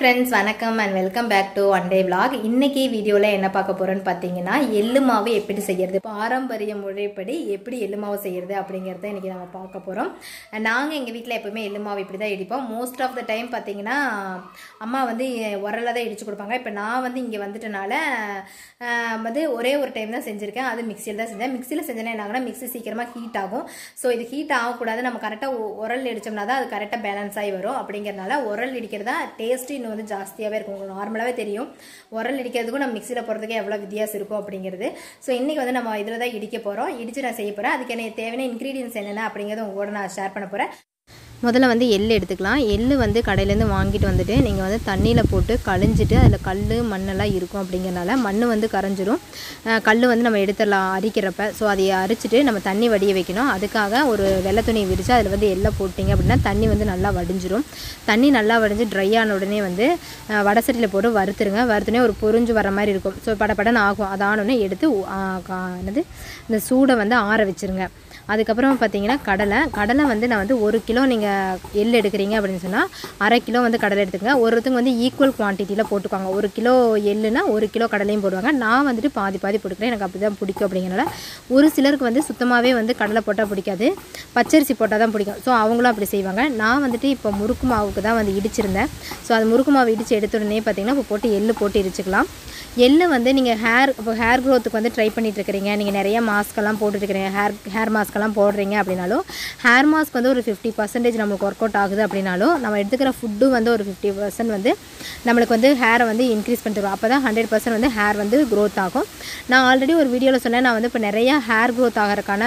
friends வணக்கம் and welcome back to one day vlog இன்னைக்கு வீடியோவில் என்ன பார்க்க போகிறோன்னு பார்த்தீங்கன்னா எள்ளு மாவு எப்படி செய்யறது பாரம்பரிய முறைப்படி எப்படி எள்ளு மாவு செய்யறது அப்படிங்கிறத இன்னைக்கு நம்ம பார்க்க போகிறோம் நாங்கள் எங்கள் வீட்டில் எப்பவுமே எள்ளு மாவு இப்படி தான் இடிப்போம் மோஸ்ட் ஆஃப் த டைம் பார்த்தீங்கன்னா அம்மா வந்து உரலில் தான் இடிச்சு கொடுப்பாங்க இப்போ நான் வந்து இங்கே வந்துட்டனால ஆஹ், வந்து ஒரே ஒரு டைம் தான் செஞ்சுருக்கேன் அது மிக்சியில் தான் செஞ்சேன் மிக்சியில் செஞ்சேன்னா என்ன ஆகுனா மிக்ஸி சீக்கிரமாக ஹீட் ஆகும் ஸோ இது ஹீட் ஆகக்கூடாது நம்ம கரெக்டாக உரல் இடிச்சோம்னா தான் அது கரெக்டாக பேலன்ஸ் ஆகி வரும் அப்படிங்கிறதுனால உரல் இடிக்கிறதா டேஸ்ட்டு இன்னும் வந்து ஜாஸ்தியாகவே இருக்கும் உங்களுக்கு நார்மலாகவே தெரியும் உரல் இடிக்கிறதுக்கும் நம்ம மிக்சியில் போடுறதுக்கு எவ்வளோ வித்தியாசம் இருக்கும் அப்படிங்கிறது ஸோ இன்றைக்கி வந்து நம்ம இதில் தான் இடிக்க போகிறோம் இடித்து நான் செய்ய போகிறேன் அதுக்கு எனக்கு தேவையான இன்க்ரீடியன்ஸ் என்னென்ன அப்படிங்கிறத உங்க கூட நான் ஷேர் பண்ண போகிறேன் முதல்ல வந்து எள்ளு எடுத்துக்கலாம் எள்ளு வந்து கடையிலேருந்து வாங்கிட்டு வந்துட்டு நீங்கள் வந்து தண்ணியில் போட்டு கழிஞ்சிட்டு அதில் கல் மண்ணெல்லாம் இருக்கும் அப்படிங்கிறனால மண் வந்து கரைஞ்சிரும் அஹ் கல் வந்து நம்ம எடுத்துடலாம் அரிக்கிறப்ப ஸோ அதை அரிச்சிட்டு நம்ம தண்ணி வடிய வைக்கணும் அதுக்காக ஒரு வெள்ளை துணி விரித்து அதில் வந்து எள்ளை போட்டிங்க அப்படின்னா தண்ணி வந்து நல்லா வடிஞ்சிரும் தண்ணி நல்லா வடிஞ்சு ட்ரை ஆன உடனே வந்து அஹ் வடசட்டியில் போட்டு வறுத்துருங்க வறுத்துனே ஒரு பொரிஞ்சு வர மாதிரி இருக்கும் ஸோ படபடன்னு ஆகும் அது ஆனோடனே எடுத்து உ- ஆ, கா- என்னது இந்த சூடை வந்து ஆற வச்சிருங்க அதுக்கப்புறம் பார்த்தீங்கன்னா கடலை கடலை வந்து நான் வந்து ஒரு கிலோ நீங்கள் எள் எடுக்கிறீங்க அப்படின்னு சொன்னால் அரை கிலோ வந்து கடலை எடுத்துக்கங்க ஒருத்தங்க வந்து ஈக்குவல் குவான்டிட்டியில் போட்டுக்குவாங்க ஒரு கிலோ எள்ளுனா ஒரு கிலோ கடலையும் போடுவாங்க நான் வந்துட்டு பாதி பாதி போட்டுக்கிறேன் எனக்கு அப்படி தான் பிடிக்கும் அப்படிங்கிறனால ஒரு சிலருக்கு வந்து சுத்தமாகவே வந்து கடலை போட்டால் பிடிக்காது பச்சரிசி போட்டால் தான் பிடிக்கும் ஸோ அவங்களும் அப்படி செய்வாங்க நான் வந்துட்டு இப்போ முறுக்கு மாவுக்கு தான் வந்து இடிச்சிருந்தேன் ஸோ அது முறுக்கு மாவு இடித்து எடுத்த உடனே பார்த்தீங்கன்னா இப்போ போட்டு எள்ளு போட்டு இடிச்சுக்கலாம் எள்ளு வந்து நீங்கள் ஹேர் இப்போ ஹேர் க்ரோத்துக்கு வந்து ட்ரை பண்ணிட்டு இருக்கிறீங்க நீங்கள் நிறைய மாஸ்க்கெல்லாம் போட்டுருக்கிறீங்க ஹேர் ஹேர் மாஸ்க்கெல்லாம் போடுறீங்க அப்படின்னாலும் ஹேர் மாஸ்க் வந்து ஒரு ஃபிஃப்டி பர்சன்டேஜ் நம்மளுக்கு ஒர்க் அவுட் ஆகுது அப்படின்னாலும் நம்ம எடுத்துக்கிற ஃபுட்டு வந்து ஒரு ஃபிஃப்டி பர்சன்ட் வந்து நம்மளுக்கு வந்து ஹேரை வந்து இன்க்ரீஸ் பண்ணிட்டு வரும் அப்போ தான் ஹண்ட்ரட் பர்சன்ட் வந்து ஹேர் வந்து க்ரோத் ஆகும் நான் ஆல்ரெடி ஒரு வீடியோவில் சொன்னேன் நான் வந்து இப்போ நிறைய ஹேர் க்ரோத் ஆகிறதுக்கான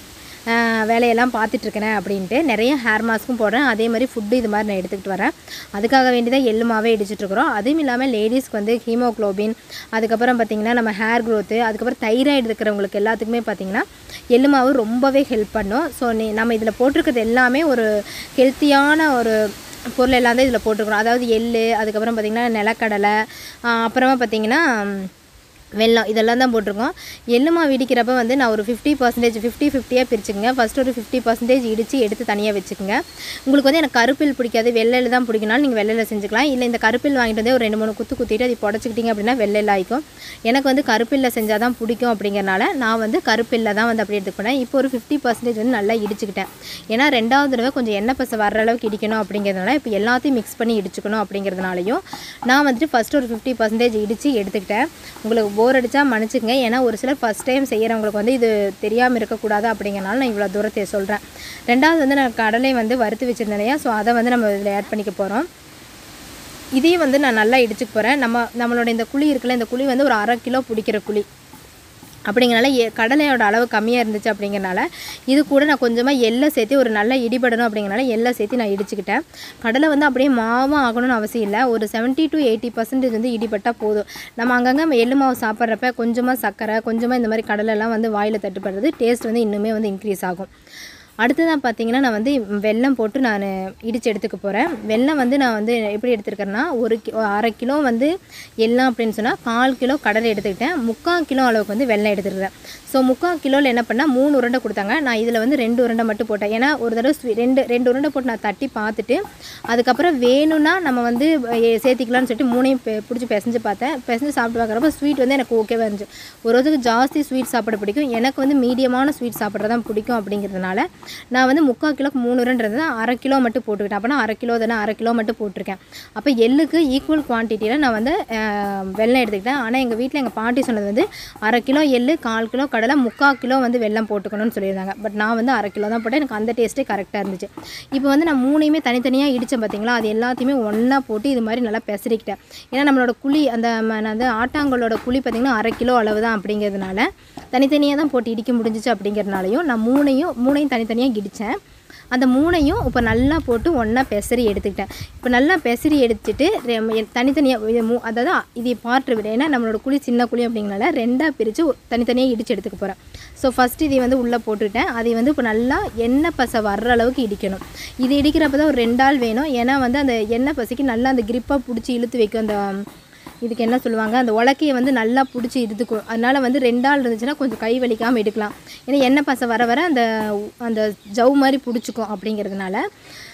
ஆஹ் வேலையெல்லாம் பார்த்துட்டு இருக்கிறேன் அப்படின்ட்டு நிறைய ஹேர் மாஸ்க்கும் போடுறேன் அதே மாதிரி ஃபுட்டு இது மாதிரி நான் எடுத்துக்கிட்டு வரேன் அதுக்காக வேண்டி தான் எள்ளு மாவே இடிச்சிட்டு இருக்கிறோம் அதுவும் இல்லாமல் லேடிஸ்க்கு வந்து ஹீமோக்ளோபின் அதுக்கப்புறம் பார்த்திங்கன்னா நம்ம ஹேர் க்ரோத்து அதுக்கப்புறம் தைராய்டு இருக்கிறவங்களுக்கு எல்லாத்துக்குமே பார்த்திங்கன்னா எள்ளு மாவு ரொம்பவே ஹெல்ப் பண்ணும் ஸோ நீ நம்ம இதில் போட்டிருக்கிறது எல்லாமே ஒரு ஹெல்த்தியான ஒரு பொருள் எல்லாம் தான் இதில் போட்டிருக்கிறோம் அதாவது எள்ளு அதுக்கப்புறம் பார்த்திங்கன்னா நிலக்கடலை ஆஹ் அப்புறமா பார்த்திங்கன்னா வெல்லம் இதெல்லாம் தான் போட்டிருக்கோம் எள்ளு மாவு இடிக்கிறப்ப வந்து நான் ஒரு ஃபிஃப்டி பர்சன்டேஜ் ஃபிஃப்டி ஃபிஃப்டியாக பிரிச்சுக்கங்க ஃபஸ்ட் ஒரு ஃபிஃப்டி பர்சன்டேஜ் இடித்து எடுத்து தனியாக வச்சுக்கோங்க உங்களுக்கு வந்து எனக்கு கருப்பில் பிடிக்காது வெள்ளையில் தான் பிடிக்கனாலும் நீங்கள் வெள்ளையில் செஞ்சுக்கலாம் இல்லை இந்த கருப்பில் வாங்கிட்டு வந்து ஒரு ரெண்டு மூணு குத்து குத்திட்டு அதை புடச்சிக்கிட்டீங்க அப்படின்னா வெள்ளையில் ஆயிக்கும் எனக்கு வந்து கருப்பில்ல செஞ்சால் தான் பிடிக்கும் அப்படிங்கிறனால நான் வந்து கருப்பில்ல தான் வந்து அப்படி எடுத்துக்கிட்டேன் இப்போ ஒரு ஃபிஃப்டி பர்சன்டேஜ் வந்து நல்லா இடிச்சுக்கிட்டேன் ஏன்னா ரெண்டாவது தடவை கொஞ்சம் எண்ணெய் பசை வர்ற அளவுக்கு இடிக்கணும் அப்படிங்கிறதுனால இப்போ எல்லாத்தையும் மிக்ஸ் பண்ணி இடிச்சுக்கணும் அப்படிங்கிறதுனாலையும் நான் வந்துட்டு ஃபஸ்ட்டு ஒரு ஃபிஃப்டி பர்சன்டேஜ் இடித்து எடுத்துக்கிட்டேன் உங்களுக்கு போர் அடித்தா மன்னிச்சுங்க ஏன்னா ஒரு சிலர் ஃபஸ்ட் டைம் செய்கிறவங்களுக்கு வந்து இது தெரியாமல் இருக்கக்கூடாது அப்படிங்கிறனால நான் இவ்வளோ தூரத்தை சொல்கிறேன் ரெண்டாவது வந்து நான் கடலை வந்து வறுத்து வச்சுருந்தேன் இல்லையா ஸோ அதை வந்து நம்ம இதில் ஆட் பண்ணிக்க போகிறோம் இதையும் வந்து நான் நல்லா இடிச்சுக்க போகிறேன் நம்ம நம்மளோட இந்த குழி இருக்குல்ல இந்த குழி வந்து ஒரு அரை கிலோ பிடிக்கிற குழி அப்படிங்கிறனால எ கடலையோட அளவு கம்மியாக இருந்துச்சு அப்படிங்கிறனால இது கூட நான் கொஞ்சமாக எள்ளை சேர்த்து ஒரு நல்ல இடிபடணும் அப்படிங்கிறனால எள்ளை சேர்த்து நான் இடிச்சுக்கிட்டேன் கடலை வந்து அப்படியே மாவும் ஆகணும்னு அவசியம் இல்லை ஒரு 70 டு எயிட்டி பர்சன்டேஜ் வந்து இடிபட்டால் போதும் நம்ம அங்கங்கே எள்ளு மாவு சாப்பிட்றப்ப கொஞ்சமாக சர்க்கரை கொஞ்சமாக இந்த மாதிரி கடலைலாம் வந்து வாயில் தட்டுப்படுறது டேஸ்ட் வந்து இன்னுமே வந்து இன்க்ரீஸ் ஆகும் அடுத்ததாக பார்த்தீங்கன்னா நான் வந்து வெல்லம் போட்டு நான் இடித்து எடுத்துக்க போகிறேன் வெல்லம் வந்து நான் வந்து எப்படி எடுத்துருக்கேன்னா ஒரு கி அரை கிலோ வந்து எல்லாம் அப்படின்னு சொன்னால் கால் கிலோ கடலை எடுத்துக்கிட்டேன் முக்கால் கிலோ அளவுக்கு வந்து வெல்லம் எடுத்துக்கிறேன் ஸோ முக்கால் கிலோவில் என்ன பண்ணால் மூணு உருண்டை கொடுத்தாங்க நான் இதில் வந்து ரெண்டு உருண்டை மட்டும் போட்டேன் ஏன்னா ஒரு தடவை ஸ்வீ- ரெண்டு ரெண்டு உருண்டை போட்டு நான் தட்டி பார்த்துட்டு அதுக்கப்புறம் வேணும்னா நம்ம வந்து எ- சேர்த்திக்கலாம்னு சொல்லிட்டு மூணையும் பெ- பிடிச்சி பிசைஞ்சு பார்த்தேன் பிசைஞ்சு சாப்பிட்டு பார்க்குறப்ப ஸ்வீட் வந்து எனக்கு ஓகேவாக இருந்துச்சு ஒரு ஒருத்தருக்கு ஜாஸ்தி ஸ்வீட் சாப்பிட பிடிக்கும் எனக்கு வந்து மீடியமான ஸ்வீட் சாப்பிட்றது தான் பிடிக்கும் அப்படிங்கிறதுனால நான் வந்து முக்கால் கிலோக்கு மூணு உருன்றது தான் அரை கிலோ மட்டும் போட்டுக்கிட்டேன் அப்போனா அரை கிலோ தானே அரை கிலோ மட்டும் போட்டிருக்கேன் அப்போ எள்ளுக்கு ஈக்குவல் குவான்டிட்டியில் நான் வந்து அஹ், வெல்லம் எடுத்துக்கிட்டேன் ஆனால் எங்கள் வீட்டில் எங்கள் பாட்டி சொன்னது வந்து அரை கிலோ எள்ளு கால் கிலோ கடலை முக்கால் கிலோ வந்து வெல்லம் போட்டுக்கணும்னு சொல்லியிருந்தாங்க பட் நான் வந்து அரை கிலோ தான் போட்டேன் எனக்கு அந்த டேஸ்ட்டே கரெக்டாக இருந்துச்சு இப்போ வந்து நான் மூணையுமே தனித்தனியாக இடித்தேன் பார்த்தீங்களா அது எல்லாத்தையுமே ஒன்றா போட்டு இது மாதிரி நல்லா பெசரிக்கிட்டேன் ஏன்னா நம்மளோட குழி அந்த ம- அந்த ஆட்டாங்கலோட குழி பார்த்திங்கன்னா அரை கிலோ அளவு தான் அப்படிங்கிறதுனால தனித்தனியாக தான் போட்டு இடிக்க முடிஞ்சிச்சு அப்படிங்கிறதுனாலையும் நான் மூணையும் மூணையும் தனித்தனியாக இடித்தேன் அந்த மூணையும் இப்போ நல்லா போட்டு ஒன்றா பெசரி எடுத்துக்கிட்டேன் இப்போ நல்லா பெசரி எடுத்துட்டு ரெ- தனித்தனியாக மூ அதாவது இது பாட்டு விட ஏன்னா நம்மளோட குழி சின்ன குழி அப்படிங்கிறனால ரெண்டாக பிரித்து தனித்தனியாக இடித்து எடுத்துக்க போகிறேன் ஸோ ஃபஸ்ட்டு இதை வந்து உள்ளே போட்டுட்டேன் அதை வந்து இப்போ நல்லா எண்ணெய் பசை வர்ற அளவுக்கு இடிக்கணும் இது இடிக்கிறப்ப தான் ஒரு ரெண்டாள் வேணும் ஏன்னா வந்து அந்த எண்ணெய் பசைக்கு நல்லா அந்த கிரிப்பாக பிடிச்சி இழுத்து வைக்கும் அந்த இதுக்கு என்ன சொல்லுவாங்க அந்த உலக்கையை வந்து நல்லா பிடிச்சி இழுத்துக்கும் அதனால வந்து ரெண்டு ஆள் இருந்துச்சுன்னா கொஞ்சம் கை வலிக்காமல் எடுக்கலாம் ஏன்னா எண்ணெய் பசை வர வர அந்த அந்த ஜவ் மாதிரி பிடிச்சிக்கும் அப்படிங்கிறதுனால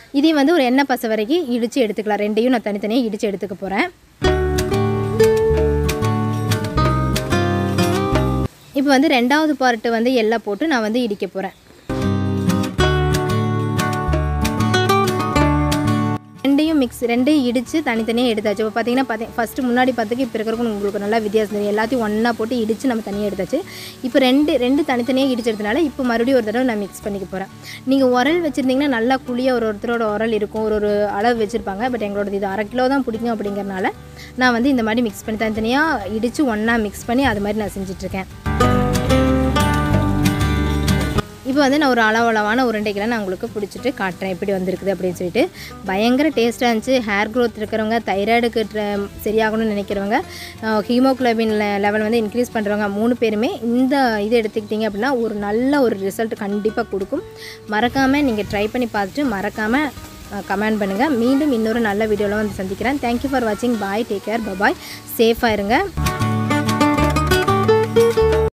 இதையும் வந்து ஒரு எண்ணெய் பசை வரைக்கும் இடித்து எடுத்துக்கலாம் ரெண்டையும் நான் தனித்தனியாக இடித்து எடுத்துக்க போகிறேன் இப்போ வந்து ரெண்டாவது பார்ட்டு வந்து எல்லாம் போட்டு நான் வந்து இடிக்க போகிறேன் ரெண்டையும் மிக்ஸ் ரெண்டையும் இடித்து தனித்தனியாக எடுத்தாச்சு இப்போ பார்த்தீங்கன்னா பார்த்தி ஃபஸ்ட்டு முன்னாடி பார்த்துக்கு இப்போ இருக்கிறக்கும் உங்களுக்கு நல்லா வித்தியாசம் தெரியும் எல்லாத்தையும் ஒன்றா போட்டு இடித்து நம்ம தனியாக எடுத்தாச்சு இப்போ ரெண்டு ரெண்டு தனித்தனியாக இடிச்சதுனால இப்போ மறுபடியும் ஒரு தடவை நான் மிக்ஸ் பண்ணிக்க போகிறேன் நீங்கள் உரல் வச்சுருந்தீங்கன்னா நல்லா குழியாக ஒரு ஒருத்தரோட உரல் இருக்கும் ஒரு ஒரு அளவு வச்சுருப்பாங்க பட் எங்களோட இது அரை கிலோ தான் பிடிக்கும் அப்படிங்கிறனால நான் வந்து இந்த மாதிரி மிக்ஸ் பண்ணி தனித்தனியாக இடித்து ஒன்றா மிக்ஸ் பண்ணி அது மாதிரி நான் செஞ்சிட்ருக்கேன் இப்போ வந்து நான் ஒரு அளவளவான உருண்டைகளை நான் உங்களுக்கு பிடிச்சிட்டு காட்டுறேன் எப்படி வந்திருக்குது அப்படின்னு சொல்லிட்டு பயங்கர டேஸ்ட்டாக இருந்துச்சு ஹேர் க்ரோத் இருக்கிறவங்க தைராய்டுக்கு சரியாகணும்னு நினைக்கிறவங்க ஹீமோக்ளோபின் லெவல் வந்து இன்க்ரீஸ் பண்ணுறவங்க மூணு பேருமே இந்த இது எடுத்துக்கிட்டிங்க அப்படின்னா ஒரு நல்ல ஒரு ரிசல்ட் கண்டிப்பாக கொடுக்கும் மறக்காமல் நீங்கள் ட்ரை பண்ணி பார்த்துட்டு மறக்காமல் கமெண்ட் பண்ணுங்கள் மீண்டும் இன்னொரு நல்ல வீடியோவில் வந்து சந்திக்கிறேன் தேங்க்யூ ஃபார் வாட்சிங் பாய் டேக் கேர் பபாய் சேஃபாக இருங்க